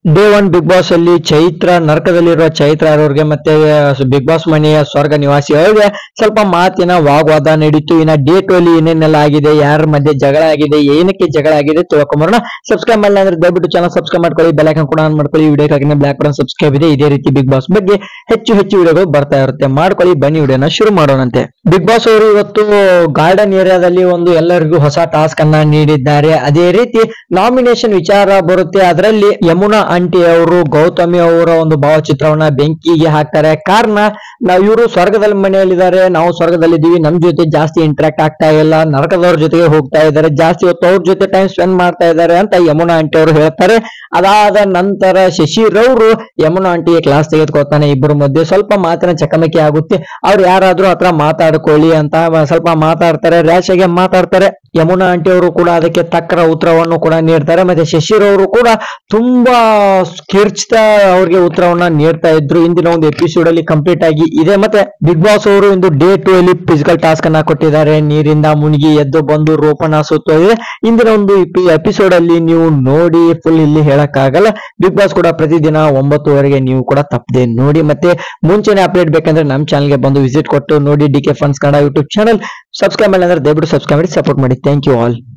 day one big boss ಅಲ್ಲಿ ಚೈತ್ರ ನರಕದಲ್ಲಿರುವ ಚೈತ್ರ ಅವ್ರಿಗೆ ಮತ್ತೆ ಬಿಗ್ ಬಾಸ್ ಮನೆಯ ಸ್ವರ್ಗ ನಿವಾಸಿ ಅವರಿಗೆ ಸ್ವಲ್ಪ ಮಾತಿನ ವಾಗ್ವಾದ ನಡೀತು ಇನ್ನ ಡೇ ಟು ಅಲ್ಲಿ ಏನೇನೆಲ್ಲ ಆಗಿದೆ ಯಾರ ಮಧ್ಯೆ ಜಗಳ ಆಗಿದೆ ಏನಕ್ಕೆ ಜಗಳ ಆಗಿದೆ ತಿಳ್ಕೊಂಬರೋಣ ಸಬ್ಸ್ಕ್ರೈಬ್ ಮಾಡಿಲ್ಲ ಅಂದ್ರೆ ದಯವಿಟ್ಟು ಚಾನಲ್ ಸಬ್ಸ್ಕ್ರೈಬ್ ಮಾಡ್ಕೊಳ್ಳಿ ಬೆಲ್ ಐಕನ್ ಕೂಡ ಆನ್ ಮಾಡ್ಕೊಳ್ಳಿ ವಿಡಿಯೋಕ್ಕಾಗಿ ಬ್ಲಾಕ್ ಬಟನ್ ಸಬ್ಸ್ಕ್ರೈಬ್ ಇದೆ ಇದೇ ರೀತಿ ಬಿಗ್ ಬಾಸ್ ಬಗ್ಗೆ ಹೆಚ್ಚು ಹೆಚ್ಚು ವಿಡಿಯೋಗಳು ಬರ್ತಾ ಇರುತ್ತೆ ಮಾಡ್ಕೊಳ್ಳಿ ಬನ್ನಿ ವಿಡಿಯೋನ ಶುರು ಮಾಡೋಣಂತೆ ಬಿಗ್ ಬಾಸ್ ಅವರು ಇವತ್ತು ಗಾರ್ಡನ್ ಏರಿಯಾದಲ್ಲಿ ಒಂದು ಎಲ್ಲರಿಗೂ ಹೊಸ ಟಾಸ್ಕ್ ಅನ್ನ ನೀಡಿದ್ದಾರೆ ಅದೇ ರೀತಿ ನಾಮಿನೇಷನ್ ವಿಚಾರ ಬರುತ್ತೆ ಅದರಲ್ಲಿ ಯಮುನಾ ಆಂಟಿ ಅವರು ಗೌತಮಿ ಅವರ ಒಂದು ಭಾವಚಿತ್ರವನ್ನ ಬೆಂಕಿಗೆ ಹಾಕ್ತಾರೆ ಕಾರಣ ನಾವು ಇವರು ಸ್ವರ್ಗದಲ್ಲಿ ಮನೆಯಲ್ಲಿದ್ದಾರೆ ನಾವು ಸ್ವರ್ಗದಲ್ಲಿದ್ದೀವಿ ನಮ್ ಜೊತೆ ಜಾಸ್ತಿ ಇಂಟ್ರಾಕ್ಟ್ ಆಗ್ತಾ ಇಲ್ಲ ನರಕದವ್ರ ಜೊತೆಗೆ ಹೋಗ್ತಾ ಇದ್ದಾರೆ ಜಾಸ್ತಿ ಹೊತ್ತು ಅವ್ರ ಜೊತೆ ಟೈಮ್ ಸ್ಪೆಂಡ್ ಮಾಡ್ತಾ ಇದ್ದಾರೆ ಅಂತ ಯಮುನಾ ಆಂಟಿ ಅವರು ಹೇಳ್ತಾರೆ ಅದಾದ ನಂತರ ಶಶಿರವರು ಯಮುನಾ ಆಂಟಿಗೆ ಕ್ಲಾಸ್ ತೆಗೆದುಕೊಳ್ತಾನೆ ಇಬ್ಬರ ಮಧ್ಯೆ ಸ್ವಲ್ಪ ಮಾತಿನ ಚಕಮಕಿ ಆಗುತ್ತೆ ಅವ್ರು ಯಾರಾದ್ರೂ ಹತ್ರ ಮಾತಾಡ್ಕೊಳ್ಳಿ ಅಂತ ಸ್ವಲ್ಪ ಮಾತಾಡ್ತಾರೆ ರ್ಯಾಶ್ ಆಗಿ ಮಾತಾಡ್ತಾರೆ ಯಮುನಾ ಆಂಟಿ ಅವರು ಕೂಡ ಅದಕ್ಕೆ ತಕ್ಕರ ಉತ್ತರವನ್ನು ಕೂಡ ನೀಡ್ತಾರೆ ಮತ್ತೆ ಶಶಿರವರು ಕೂಡ ತುಂಬಾ ಕಿರ್ಚ್ತಾ ಅವ್ರಿಗೆ ಉತ್ತರವನ್ನ ನೀಡ್ತಾ ಇದ್ರು ಇಂದಿನ ಒಂದು ಎಪಿಸೋಡ್ ಅಲ್ಲಿ ಕಂಪ್ಲೀಟ್ ಆಗಿ ಇದೆ ಮತ್ತೆ ಬಿಗ್ ಬಾಸ್ ಅವರು ಇಂದು ಡೇ ಟು ಅಲ್ಲಿ ಫಿಸಿಕಲ್ ಟಾಸ್ಕ್ ಅನ್ನ ಕೊಟ್ಟಿದ್ದಾರೆ ನೀರಿಂದ ಮುಳುಗಿ ಎದ್ದು ಬಂದು ರೋಪಣ ಸುತ್ತೋಗಿದೆ ಇಂದಿನ ಒಂದು ಎಪಿಸೋಡ್ ಅಲ್ಲಿ ನೀವು ನೋಡಿ ಫುಲ್ ಇಲ್ಲಿ ಹೇಳಕ್ಕಾಗಲ್ಲ ಬಿಗ್ ಬಾಸ್ ಕೂಡ ಪ್ರತಿದಿನ ಒಂಬತ್ತುವರೆಗೆ ನೀವು ಕೂಡ ತಪ್ಪದೆ ನೋಡಿ ಮತ್ತೆ ಮುಂಚೆನೆ ಅಪ್ಡೇಟ್ ಬೇಕಂದ್ರೆ ನಮ್ಮ ಚಾನಲ್ಗೆ ಬಂದು ವಿಸಿಟ್ ಕೊಟ್ಟು ನೋಡಿ D K funs Kannada YouTube channel subscribe ಮಾಡಿ ಅಂದ್ರೆ ದಯವಿಟ್ಟು ಸಬ್ಸ್ಕ್ರೈಬ್ ಮಾಡಿ ಸಪೋರ್ಟ್ ಮಾಡಿ ಥ್ಯಾಂಕ್ ಯು ಆಲ್